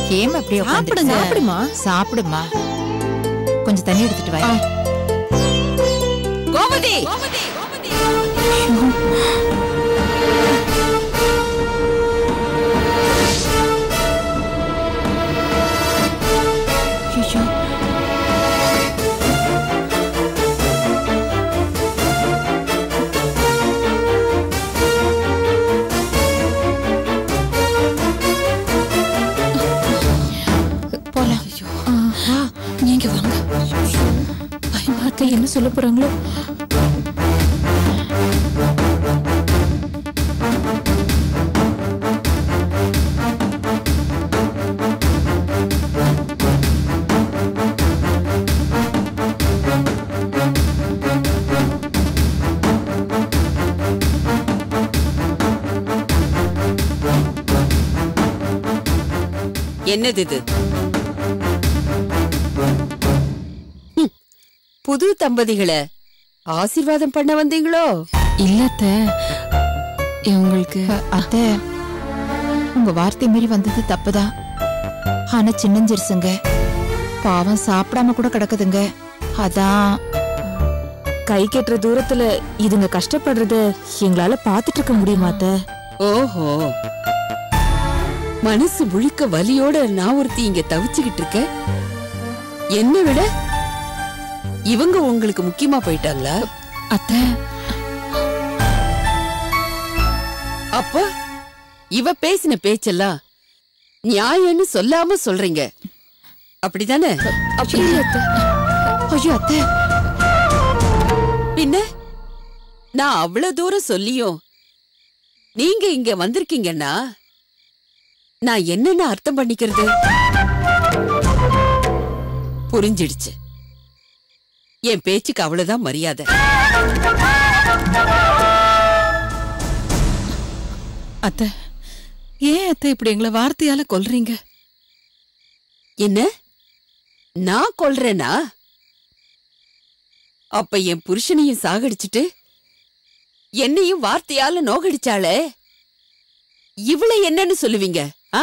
ஏமா அப்படியே சாப்பிடுங்க. சாப்பிடுமா சாப்பிடுமா கொஞ்சம் தண்ணி எடுத்துட்டு வா கோமதி ஐயோ போலாம் ஆ, நீங்க வாங்க பயமாத்த என்ன சொல்ல போறாங்களோ என்னது இது ஹம், புது தம்பதிகளை ஆசீர்வாதம் பண்ண வந்தீங்களோ இல்லத்த இவங்களுக்கு அத்தை உங்க வார்த்தை மீறி வந்தது தப்புதான் ஆனா சின்னஞ்சிருசுங்க பாவம் சாப்பிடாம கூட கிடக்குதுங்க அதான் கை கெட்டுற தூரத்துல இதுங்க கஷ்டப்படுறத எங்களால பாத்துட்டு இருக்க முடியுமா அத்த ஓஹோ மனசு முழுக்க வலியோட நான் ஒருத்தி இங்க தவிச்சுக்கிட்டு இருக்க என்ன விட இவங்க உங்களுக்கு முக்கியமா போயிட்டாங்களா அத்த அப்ப இவ பேசின பேச்செல்லாம் நியாயம்னு சொல்லாம சொல்றீங்க அப்படிதானே அப்படி இல்ல அத்த ஐயோ அத்தை பின்ன நான் அவ்வளவு தூரம் சொல்லியும் நீங்க இங்க வந்திருக்கீங்கன்னா நான் என்னென்ன அர்த்தம் பண்ணிக்கிறது புரிஞ்சிடுச்சு என் பேச்சுக்கு அவ்வளவுதான் மரியாதை அத்தை ஏன் அத்தை இப்படி எங்களை வார்த்தையால கொல்றீங்க என்ன நான் கொல்றேனா அப்ப என் புருஷனையும் சாகடிச்சிட்டு என்னையும் வார்த்தையால நோகடிச்சாளே இவளை என்னன்னு சொல்லுவீங்க ஆ?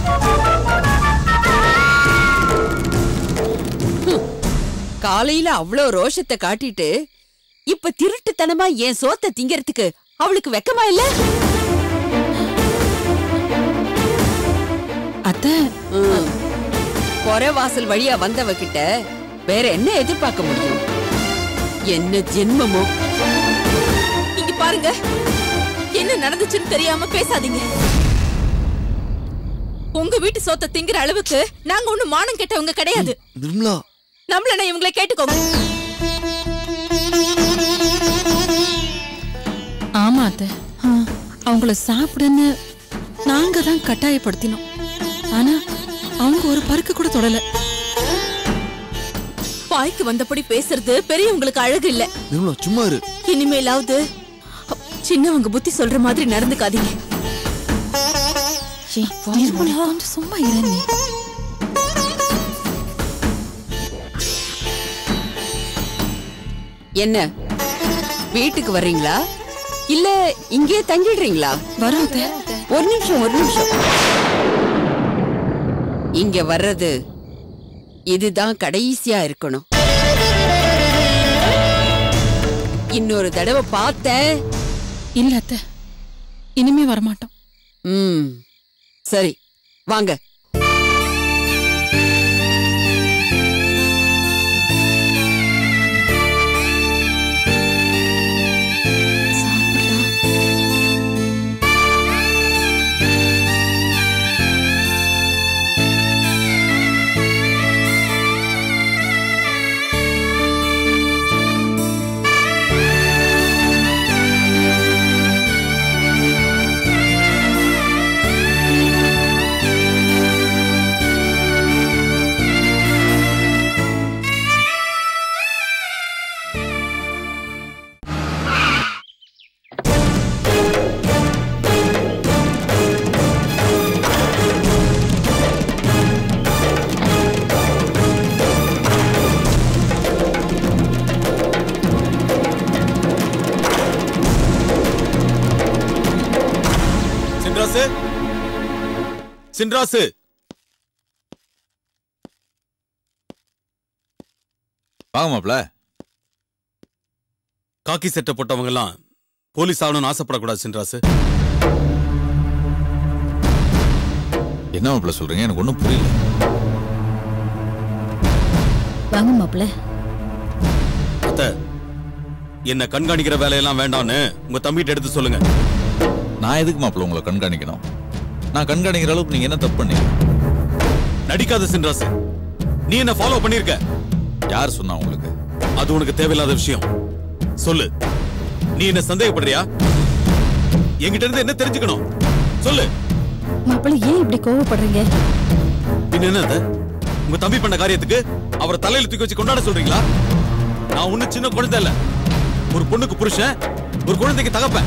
ஹம். காலையில அவ்வளோ ரோஷத்தை காட்டிட்டு இப்ப திருட்டுத்தனமா என் சோத்தை திங்கறதுக்கு அவளுக்கு வெக்கமா இல்ல அத்தை ம். பொறை வாசல் வழியா வந்தவ கிட்ட வேற என்ன எதிர்பார்க்க முடியும் என்ன ஜென்மமோ இங்க பாருங்க என்ன நடந்துச்சுன்னு தெரியாம பேசாதீங்க உங்க வீட்டு சொத்தை திங்கிற அளவுக்கு நாங்க ஒண்ணு மானம் கெட்டவங்க கிடையாது நிர்மலா நம்மள இவங்களை கேட்டுக்கோங்க ஆமா அத்தை அவங்கள சாப்பிடுன்னு நாங்க தான் கட்டாயப்படுத்தினோம் ஆனா அவங்க ஒரு பருக்கு கூட தொடல வாய்க்கு வந்தபடி பேசுறது பெரியவங்களுக்கு அழகு இல்ல நிர்மலா சும்மா இரு இனிமேலாவது சின்னவங்க புத்தி சொல்ற மாதிரி நடந்துக்காதீங்க நிர்மலா, கொஞ்சம் சும்மா இரு நீ என்ன வீட்டுக்கு வர்றீங்களா இல்ல இங்கே தங்கிடுறீங்களா வரோம் அத்தை ஒரு நிமிஷம் ஒரு நிமிஷம் இங்க வர்றது இதுதான் கடைசியா இருக்கணும் இன்னொரு தடவை பார்த்தேன் இல்ல அத்தை இனிமே வரமாட்டோம் ம் சரி வாங்க சின்ராசு சின்ராசு வாங்க மாப்ள காக்கி சட்டை போட்டவங்க எல்லாம் போலீஸ் ஆகணும்னு ஆசைப்படக்கூடாது சின்ராசு என்ன மாப்ள சொல்றீங்க எனக்கு ஒன்றும் புரியல வாங்க மாப்பிள்ள அத்த என்ன கண்காணிக்கிற வேலையெல்லாம் வேண்டாம்னு உங்க தம்பிகிட்ட எடுத்து சொல்லுங்க நான் எதுக்கு மாப்ள உங்களை கண்காணிக்கணும் நான் கண்காணிக்கிற அளவுக்கு நீங்க என்ன தப்பு பண்ணீங்க நடிக்காத சின்ராசு நீ என்ன ஃபாலோ பண்ணிருக்க யார் சொன்னா உங்களுக்கு அது உனக்கு தேவையில்லாத விஷயம் சொல்லு நீ என்ன சந்தேகப்படுறியா என்கிட்ட இருந்து என்ன தெரிஞ்சுக்கணும் சொல்லு மாப்பிள்ள ஏன் இப்படி கோவப்படுறீங்க பின்ன என்ன அத்த? உங்க தம்பி பண்ண காரியத்துக்கு அவரை தலையில தூக்கி வச்சு கொண்டாட சொல்றீங்களா நான் ஒண்ணு சின்ன குழந்தை இல்ல ஒரு பொண்ணுக்கு புருஷன் ஒரு குழந்தைக்கு தகப்பேன்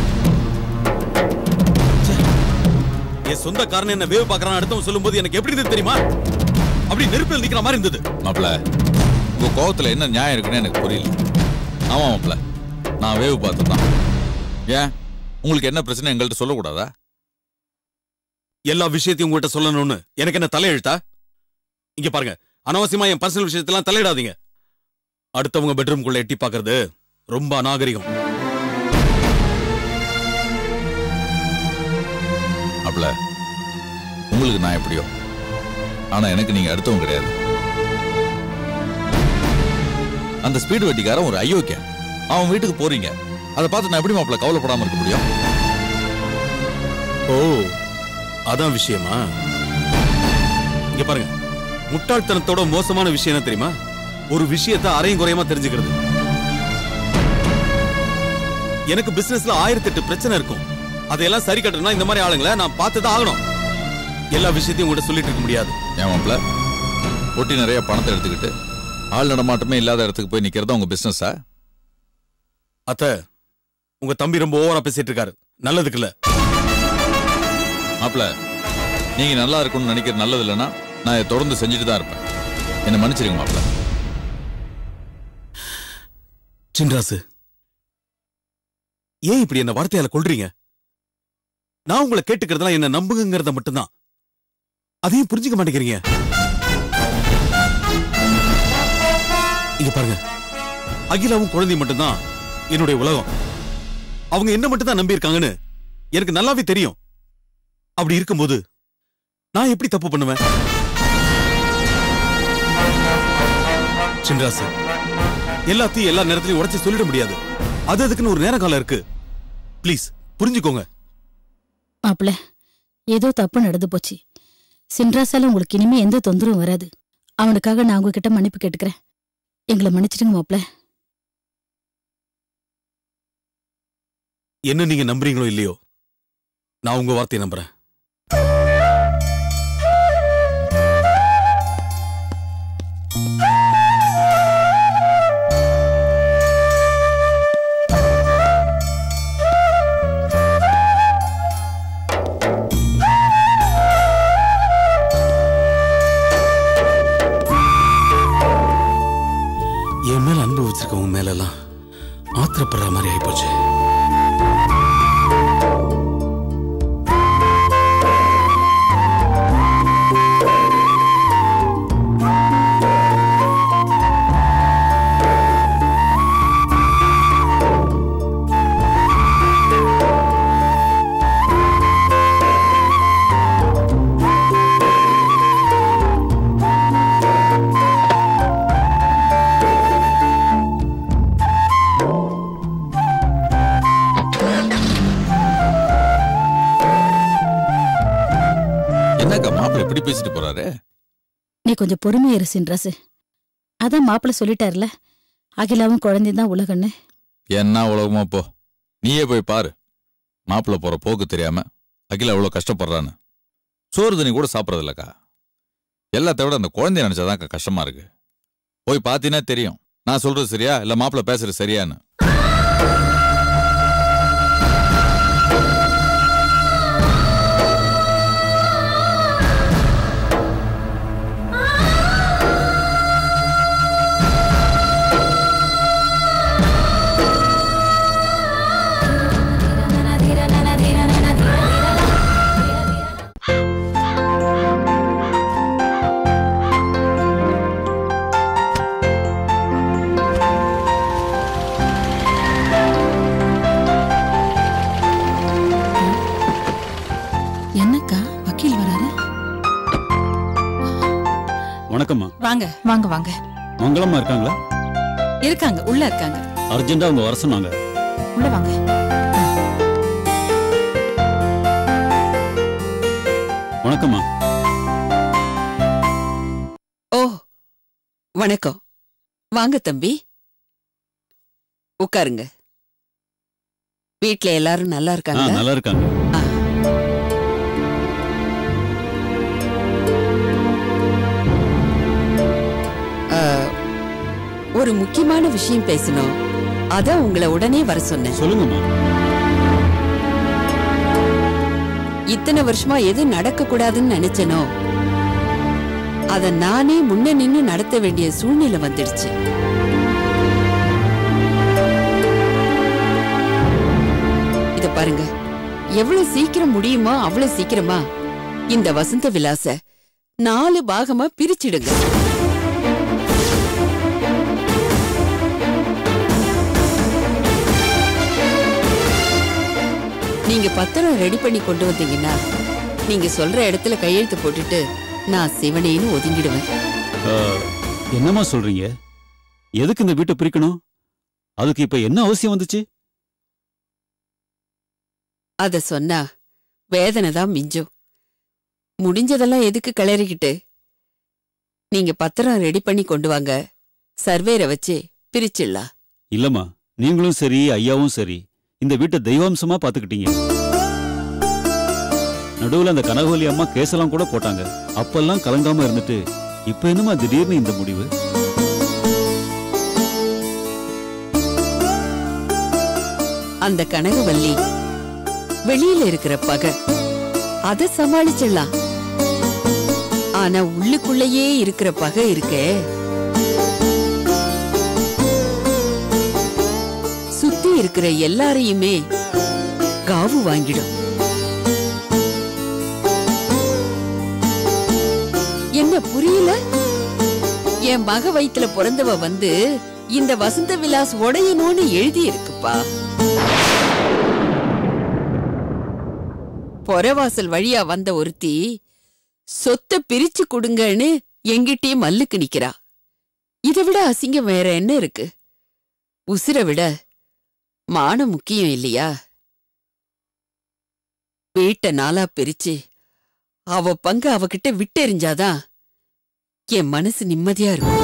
ச்சே. என் சொந்த காரன் என்ன வேவு பாக்குறான் அடுத்தவன் சொல்லும்போது எனக்கு எப்படி இருந்தது தெரியுமா அப்படி நெருப்பில் நிக்கிற மாதிரி இருந்தது மாப்ள உங்க கோவத்துல என்ன நியாயம் இருக்குன்னு எனக்கு புரியல ஆமா மாப்ள நான் வேவு பார்த்து தான் ஏன் உங்களுக்கு என்ன பிரச்சனை எங்கள்கிட்ட சொல்லக்கூடாதா எல்லா விஷயத்தையும் உங்ககிட்ட சொல்லணும்னு எனக்கு என்ன தலையெழுத்தா இங்க பாருங்க அனாவசியமா என் பர்சனல் விஷயத்தெல்லாம் தலையிடாதீங்க அடுத்தவங்க பெட்ரூம்குள்ள எட்டி பார்க்கிறது ரொம்ப அநாகரிகம் மாப்ள உங்களுக்கு நான் எப்படியோ ஆனா எனக்கு நீங்க அடுத்தவங்க கிடையாது அந்த ஸ்பீடு வட்டிக்காரன் ஒரு அயோக்கிய அவன் வீட்டுக்கு போறீங்க அதை பார்த்து நான் எப்படி மாப்ள கவலைப்படாம இருக்க முடியும் ஓ அதான் விஷயமா இங்க பாருங்க முட்டாள்தனத்தோட மோசமான விஷயம் என்ன தெரியுமா ஒரு விஷயத்தை அரையும் குறையமா தெரிஞ்சுக்கிறது எனக்கு பிசினஸ்ல ஆயிரத்தி எட்டு பிரச்சனை இருக்கும் அதையெல்லாம் சரி கட்டணும்னா இந்த மாதிரி ஆளுங்களை நான் பார்த்து தான் ஆகணும் எல்லா விஷயத்தையும் உங்கள்கிட்ட சொல்லிட்டு இருக்க முடியாது ஏன் மாப்ள பொட்டி நிறைய பணத்தை எடுத்துக்கிட்டு ஆள் நடமாட்டமே இல்லாத இடத்துக்கு போய் நிக்கிறதா உங்க பிசினஸா அத்த உங்க தம்பி ரொம்ப ஓவரா பேசிட்டு இருக்காரு நல்லதுக்கு இல்ல மாப்ள நீங்க நல்லா இருக்கணும்னு நினைக்கிற நல்லது இல்லைன்னா நான் இதை தொடர்ந்து செஞ்சுட்டு தான் இருப்பேன் என்ன மன்னிச்சிருங்க மாப்ள சின்ராசு ஏன் இப்படி என்ன வார்த்தையால கொள்றீங்க நான் உங்களை கேட்டுக்கிறதெல்லாம் என்ன நம்புங்கிறத மட்டும்தான் அதையும் புரிஞ்சுக்க மாட்டேங்கிறீங்க இங்க பாருங்க அகிலாவும் குழந்தை மட்டும்தான் என்னுடைய உலகம் அவங்க என்ன மட்டும் தான் நம்பி இருக்காங்கன்னு எனக்கு நல்லாவே தெரியும் அப்படி இருக்கும்போது நான் எப்படி தப்பு பண்ணுவேன் சின்ராசு எல்லாத்தையும் எல்லா நேரத்திலையும் உடைச்சு சொல்லிட முடியாது அது அதுக்குன்னு ஒரு நேர காலம் இருக்கு ப்ளீஸ் புரிஞ்சுக்கோங்க மாப்பிள்ள ஏதோ தப்பு நடந்து போச்சு சின்ராசால உங்களுக்கு இனிமே எந்த தொந்தரவும் வராது அவனுக்காக நான் உங்ககிட்ட மன்னிப்பு கேட்டுக்கிறேன் எங்களை மன்னிச்சிடுங்க மாப்பிள்ள என்ன நீங்க நம்புறீங்களோ இல்லையோ நான் உங்க வார்த்தையை நம்புறேன் என் மேல அன்பு வச்சிருக்கவங்க மேல எல்லாம் ஆத்திரப்படுற மாதிரி ஆயிப்போச்சு என்னக்கா மாப்பிள்ளை இப்படி பேசிட்டு போறாரு நீ கொஞ்சம் பொறுமையா இரு சின்ராசு அதான் மாப்பிள்ள சொல்லிட்டாருல அகிலாவும் குழந்தையும் தான் உலகன்னு என்ன உலகமா போ நீயே போய் பாரு மாப்பிள்ளை போற போக்கு தெரியாம அகில எவ்வளவு கஷ்டப்படுறான்னு சோறு தண்ணி கூட சாப்பிடறது இல்லக்கா எல்லாத்த விட அந்த குழந்தைய நினைச்சாதான் கஷ்டமா இருக்கு போய் பார்த்தீங்கன்னா தெரியும் நான் சொல்றது சரியா இல்ல மாப்பிள்ளை பேசுறது சரியான்னு வணக்கம்மா வாங்க வாங்க வாங்க மங்களம்மா இருக்காங்களா இருக்காங்க உள்ள இருக்காங்க அர்ஜென்ட்டா அவங்க வர சொன்னாங்க உள்ள வாங்க வணக்கம்மா ஓ வணக்கம் வாங்க தம்பி உட்காருங்க வீட்ல எல்லாரும் நல்லா ஆ இருக்காங்க நல்லா இருக்காங்க ஒரு முக்கியமான விஷயம் பேசணும் அதான் உங்களை உடனே வர சொன்னேன் சொல்லுங்கம்மா இத்தனை வருஷமா எது நடக்க கூடாதுன்னு நினைச்சனோ அத நானே முன்ன நின்னு நடத்த வேண்டிய சூழ்நிலை வந்துடுச்சு இத பாருங்க எவ்வளவு சீக்கிரம் முடியுமோ அவ்வளவு சீக்கிரமா இந்த வசந்த விலாச நாலு பாகமா பிரிச்சிடுங்க நீங்க பத்திரம் ரெடி பண்ணி கொண்டு வந்தீங்கன்னா நீங்க சொல்ற இடத்துல கையெழுத்து போட்டுட்டு நான் சிவனேன்னு ஒதுங்கிடுவேன் ஆ, என்னம்மா சொல்றீங்க எதுக்கு இந்த வீட்டை பிரிக்கணும் அதுக்கு இப்ப என்ன அவசியம் வந்துச்சு அத சொன்னா வேதனை தான் மிஞ்சும் முடிஞ்சதெல்லாம் எதுக்கு கிளறிக்கிட்டு நீங்க பத்திரம் ரெடி பண்ணி கொண்டு வாங்க சர்வேரை வச்சு பிரிச்சிடலாம் இல்லம்மா நீங்களும் சரி ஐயாவும் சரி இந்த வீட்டை தெய்வாம்சமா பாத்துக்கிட்டீங்க நடுவுல அந்த கனகவலி அம்மா கேசெல்லாம் கூட போட்டாங்க அப்பெல்லாம் கலங்காம இருந்துட்டு இப்ப என்னம்மா திடீர்னு இந்த முடிவு அந்த கனகவல்லி வெளியில இருக்கிற பகை அத சமாளிச்சிடலாம் ஆனா உள்ளுக்குள்ளேயே இருக்கிற பகை இருக்கே சுத்தி இருக்கிற எல்லாரையுமே காவு வாங்கிடும் என்ன புரியல என் மக வயித்துல பிறந்தவ வந்து இந்த வசந்த விலாஸ் உடையணும்னு எழுதி இருக்குப்பா பொறவாசல் வழியா வந்த ஒருத்தி சொத்தை பிரிச்சு கொடுங்கன்னு எங்கிட்டயே மல்லுக்கு நிக்கிறா இதை விட அசிங்கம் வேற என்ன இருக்கு உசிரை விட மானம் முக்கியம் இல்லையா வீட்டை நாளா பிரிச்சு அவ பங்கு அவகிட்ட விட்டெறிஞ்சாதான் என் மனசு நிம்மதியா இருக்கும்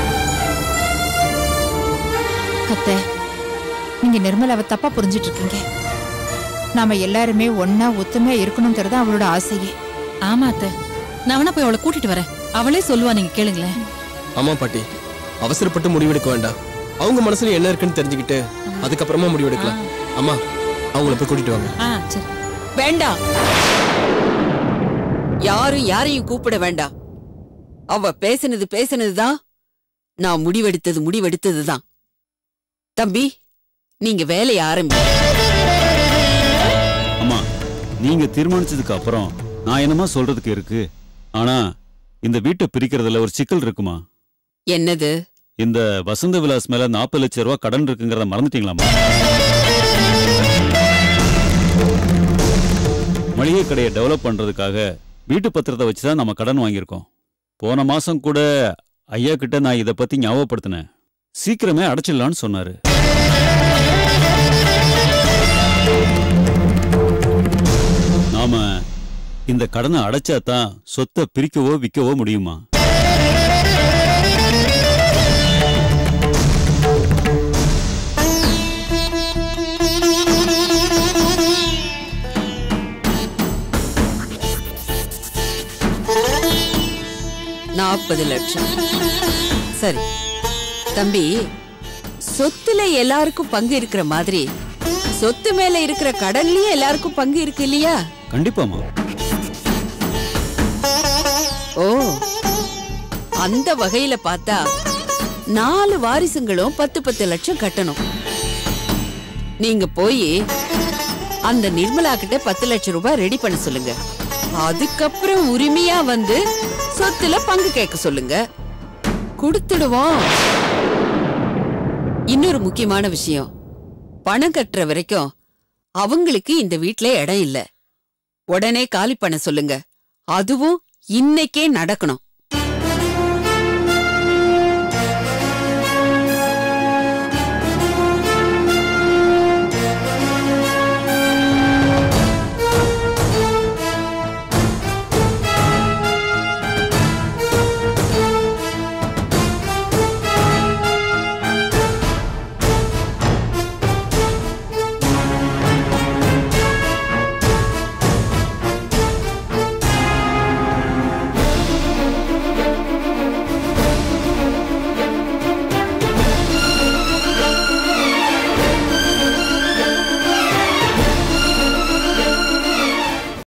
அத்தை நீங்க நிர்மலாவை தப்பா புரிஞ்சிட்டு இருக்கீங்க நாம எல்லாருமே ஒன்னா ஒத்துமையா இருக்கணுங்கிறது அவளோட ஆசையே ஆமா அத்தை நான் வேணா போய் அவளை கூட்டிட்டு வரேன் அவளே சொல்லுவா நீங்க கேளுங்களேன் ஆமா பாட்டி அவசரப்பட்டு முடிவெடுக்க வேண்டாம் அவங்க மனசுல என்ன இருக்குன்னு தெரிஞ்சுக்கிட்டு அதுக்கப்புறமா முடிவெடுக்கலாம் அம்மா அவங்கள போய் கூட்டிட்டு வாங்க ஆ சரி வேண்டாம் யாரும் யாரையும் கூப்பிட வேண்டாம் அவ பேசினது பேசினதுதான் நான் முடிவெடுத்தது முடிவெடுத்ததுதான் தம்பி நீங்க வேலைய ஆரம்பி அம்மா நீங்க தீர்மானிச்சதுக்கு அப்புறம் நான் என்னமா சொல்றதுக்கு இருக்கு ஆனா இந்த வீட்டை பிரிக்கிறதுல ஒரு சிக்கல் இருக்குமா என்னது இந்த வசந்த விலாஸ் மேல நாற்பது லட்சம் ரூபாய் கடன் இருக்குங்கிறத மறந்துட்டீங்களாமா மளிகை கடையை டெவலப் பண்றதுக்காக வீட்டு பத்திரத்தை வச்சு தான் நம்ம கடன் வாங்கியிருக்கோம் போன மாசம் கூட ஐயா கிட்ட நான் இதை பத்தி ஞாபகப்படுத்தினேன் சீக்கிரமே அடைச்சிடலான்னு சொன்னாரு நாம இந்த கடனை அடைச்சா தான் சொத்தை பிரிக்கவோ விற்கவோ முடியுமா நாற்பது லட்சம் சரி தம்பி சொத்துல எல்லாருக்கும் பங்கு இருக்கிற மாதிரி சொத்து மேல இருக்கிற கடன்லயும் எல்லாருக்கும் பங்கு இருக்கு இல்லையா கண்டிப்பாமா ஓ அந்த வகையில பார்த்தா நாலு வாரிசுங்களும் பத்து பத்து லட்சம் கட்டணும் நீங்க போய் அந்த நிர்மலா கிட்ட பத்து லட்சம் ரூபாய் ரெடி பண்ண சொல்லுங்க அதுக்கப்புறம் உரிமையா வந்து சொத்துல பங்கு கேட்க சொல்லுங்க கொடுத்துடுவோம் இன்னொரு முக்கியமான விஷயம் பணம் கட்டுற வரைக்கும் அவங்களுக்கு இந்த வீட்ல இடம் இல்ல உடனே காலி பண்ண சொல்லுங்க அதுவும் இன்னைக்கே நடக்கணும்